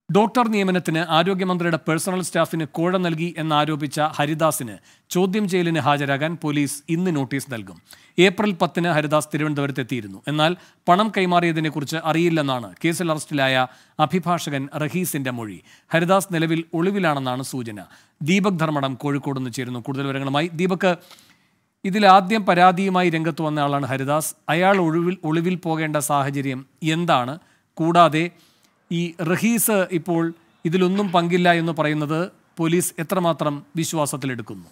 doctor നിയമനത്തിന് ആരോഗ്യമന്ത്രിയുടെ personal സ്റ്റാഫിന് കോഴ നൽകി എന്നാരോപിച്ച ഹരിദാസിന് ചോദ്യം ചെയ്യലിന് ഹാജരാകാൻ പോലീസ് ഇന്ന് നോട്ടീസ് നൽകും ഏപ്രിൽ പത്തിന് ഹരിദാസ് തിരുവനന്തപുരത്ത് എത്തിയിരുന്നു എന്നാൽ പണം കൈമാറിയതിനെക്കുറിച്ച് അറിയില്ലെന്നാണ് കേസിൽ അറസ്റ്റിലായ അഭിഭാഷകൻ റഹീസിന്റെ മൊഴി ഹരിദാസ് നിലവിൽ ഒളിവിലാണെന്നാണ് സൂചന ദീപക് ധർമ്മടം കോഴിക്കോട് നിന്ന് ചേരുന്നു കൂടുതൽ വിവരങ്ങളുമായി ദീപക് ഇതിൽ ആദ്യം പരാതിയുമായി രംഗത്ത് വന്ന ആളാണ് ഹരിദാസ് അയാൾ ഒഴിവിൽ ഒളിവിൽ പോകേണ്ട സാഹചര്യം എന്താണ് കൂടാതെ ഈ റഹീസ് ഇപ്പോൾ ഇതിലൊന്നും പങ്കില്ല എന്ന് പറയുന്നത് പോലീസ് എത്രമാത്രം വിശ്വാസത്തിലെടുക്കുന്നു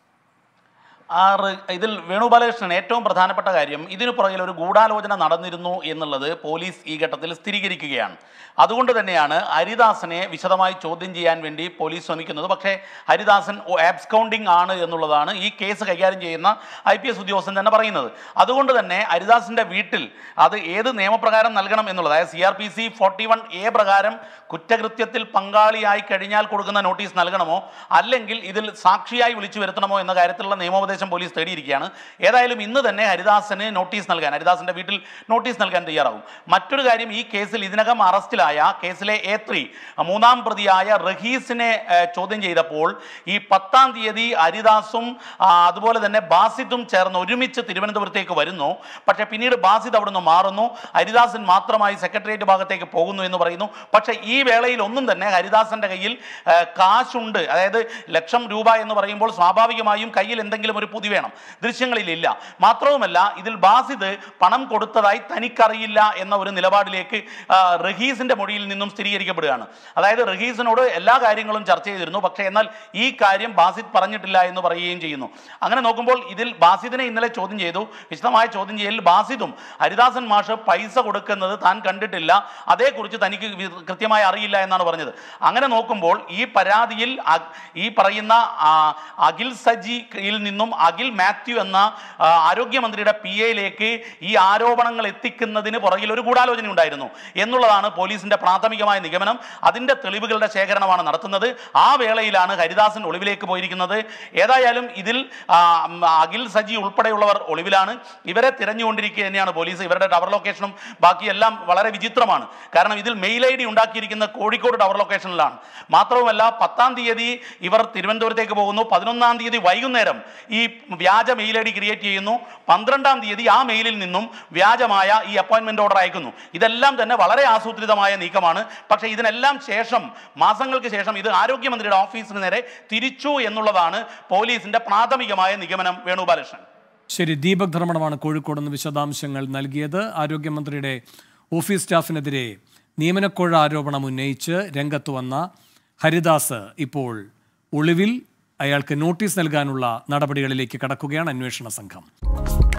ആ റ്- ഇതിൽ വേണുബാലകൃഷ്ണൻ ഏറ്റവും പ്രധാനപ്പെട്ട കാര്യം ഇതിനു പുറകിൽ ഒരു ഗൂഢാലോചന നടന്നിരുന്നു എന്നുള്ളത് പോലീസ് ഈ ഘട്ടത്തിൽ സ്ഥിരീകരിക്കുകയാണ് അതുകൊണ്ട് തന്നെയാണ് ഹരിദാസനെ വിശദമായി ചോദ്യം ചെയ്യാൻ വേണ്ടി പോലീസ് ശ്രമിക്കുന്നത് പക്ഷേ ഹരിദാസൻ ആബ്സ്കൗണ്ടിങ് ആണ് എന്നുള്ളതാണ് ഈ കേസ് കൈകാര്യം ചെയ്യുന്ന ഐ പി എസ് ഉദ്യോഗസ്ഥൻ തന്നെ പറയുന്നത് അതുകൊണ്ട് തന്നെ ഹരിദാസിന്റെ വീട്ടിൽ അത് ഏത് നിയമപ്രകാരം നൽകണം എന്നുള്ളത് അതായത് C R P C forty one A പ്രകാരം കുറ്റകൃത്യത്തിൽ പങ്കാളിയായി കഴിഞ്ഞാൽ കൊടുക്കുന്ന നോട്ടീസ് നൽകണമോ അല്ലെങ്കിൽ ഇതിൽ സാക്ഷിയായി വിളിച്ചു വരുത്തണമോ എന്ന കാര്യത്തിലുള്ള നിയമോപദേശം പോലീസ് തേടിയിരിക്കുകയാണ് ഏതായാലും ഇന്ന് തന്നെ ഹരിദാസന് നോട്ടീസ് നൽകാൻ ഹരിദാസിന്റെ വീട്ടിൽ നോട്ടീസ് നൽകാൻ തയ്യാറാവും മറ്റൊരു കാര്യം ഈ കേസിൽ ഇതിനകം അറസ്റ്റിലായ കേസിലെ എ ത്രീ മൂന്നാം പ്രതിയായ റഹീസിനെ ഏഹ്, ചോദ്യം ചെയ്തപ്പോൾ ഈ പത്താം തീയതി ഹരിദാസും ആ, അതുപോലെ തന്നെ ബാസിദും ചേർന്ന് ഒരുമിച്ച് തിരുവനന്തപുരത്തേക്ക് വരുന്നു പക്ഷേ പിന്നീട് ബാസിദ് അവിടുന്ന് മാറുന്നു ഹരിദാസൻ മാത്രമായി സെക്രട്ടേറിയറ്റ് ഭാഗത്തേക്ക് പോകുന്നു എന്ന് പറയുന്നു പക്ഷേ ഈ വേളയിൽ ഒന്നും തന്നെ ഹരിദാസന്റെ കയ്യിൽ ആ, കാശുണ്ട് അതായത് ലക്ഷം രൂപ എന്ന് പറയുമ്പോൾ സ്വാഭാവികമായും കയ്യിൽ എന്തെങ്കിലും ഒരു പൊതി വേണം ദൃശ്യങ്ങളിലില്ല മാത്രവുമല്ല ഇതിൽ ബാസിദ് പണം കൊടുത്തതായി തനിക്കറിയില്ല എന്ന ഒരു നിലപാടിലേക്ക് ആ, റഹീസിന്റെ മൊഴിയിൽ നിന്നും സ്ഥിരീകരിക്കപ്പെടുകയാണ് അതായത് റഹീസിനോട് എല്ലാ കാര്യങ്ങളും ചർച്ച ചെയ്തിരുന്നു പക്ഷേ എന്നാൽ ഈ കാര്യം ബാസിദ് പറഞ്ഞിട്ടില്ല എന്ന് പറയുകയും ചെയ്യുന്നു അങ്ങനെ നോക്കുമ്പോൾ ഇതിൽ ബാസിദിനെ ഇന്നലെ ചോദ്യം ചെയ്തു വിശദമായ ചോദ്യം ചെയ്യലിൽ ബാസിദും ഹരിദാസൻ മാഷ് പൈസ കൊടുക്കുന്നത് താൻ കണ്ടിട്ടില്ല അതേക്കുറിച്ച് തനിക്ക് വി- കൃത്യമായി അറിയില്ല എന്നാണ് പറഞ്ഞത് അങ്ങനെ നോക്കുമ്പോൾ ഈ പരാതിയിൽ അ- ഈ പറയുന്ന ആ, അഖിൽ സജിയിൽ നിന്നും അഖിൽ മാത്യു എന്ന ആ, ആരോഗ്യമന്ത്രിയുടെ പി എയിലേക്ക് ഈ ആരോപണങ്ങൾ എത്തിക്കുന്നതിന് പുറകിൽ ഒരു ഗൂഢാലോചന ഉണ്ടായിരുന്നു എന്നുള്ളതാണ് പോലീസിന്റെ പ്രാഥമികമായ നിഗമനം അതിന്റെ തെളിവുകളുടെ ശേഖരണമാണ് നടത്തുന്നത് ആ വേളയിലാണ് ഹരിദാസൻ ഒളിവിലേക്ക് പോയിരിക്കുന്നത് ഏതായാലും ഇതിൽ ആ, ഉം, അഖിൽ സജി ഉൾപ്പെടെയുള്ളവർ ഒളിവിലാണ് ഇവരെ തിരഞ്ഞുകൊണ്ടിരിക്കുക തന്നെയാണ് പോലീസ് ഇവരുടെ ടവർ ലൊക്കേഷനും ബാക്കിയെല്ലാം വളരെ വിചിത്രമാണ് കാരണം ഇതിൽ മെയിൽ ഐ ഡി ഉണ്ടാക്കിയിരിക്കുന്ന കോഴിക്കോട് ടവർ ലൊക്കേഷനിലാണ് മാത്രവുമല്ല പത്താം തീയതി ഇവർ തിരുവനന്തപുരത്തേക്ക് പോകുന്നു പതിനൊന്നാം തീയതി വൈകുന്നേരം ഈ വ്യാജ മെയിൽ ഐ ഡി ക്രിയേറ്റ് ചെയ്യുന്നു പന്ത്രണ്ടാം തീയതി ആ മെയിലിൽ നിന്നും വ്യാജമായ ഈ അപ്പോയിന്റ്മെന്റ് ഓർഡർ അയക്കുന്നു ഇതെല്ലാം തന്നെ വളരെ ആസൂത്രിതമായ നീക്കമാണ് പക്ഷേ ഇതിനെല്ലാം ശേഷം മാസങ്ങൾക്ക് ശേഷം ഇത് ആരോഗ്യമന്ത്രിയുടെ ഓഫീസിന് നേരെ തിരിച്ചു എന്നുള്ളതാണ് പോലീസിന്റെ പ്രാഥമികമായ നിഗമനം വേണുഗോപാലകൃഷ്ണൻ ശരി ദീപക് ധർമ്മടമാണ് കോഴിക്കോട് നിന്ന് വിശദാംശങ്ങൾ നൽകിയത് ആരോഗ്യമന്ത്രിയുടെ ഓഫീസ് സ്റ്റാഫിനെതിരെ നിയമനക്കോഴ ആരോപണം ഉന്നയിച്ച് രംഗത്ത് വന്ന ഹരിദാസ് ഇപ്പോൾ ഒളിവിൽ അയാൾക്ക് നോട്ടീസ് നൽകാനുള്ള നടപടികളിലേക്ക് കടക്കുകയാണ് അന്വേഷണ സംഘം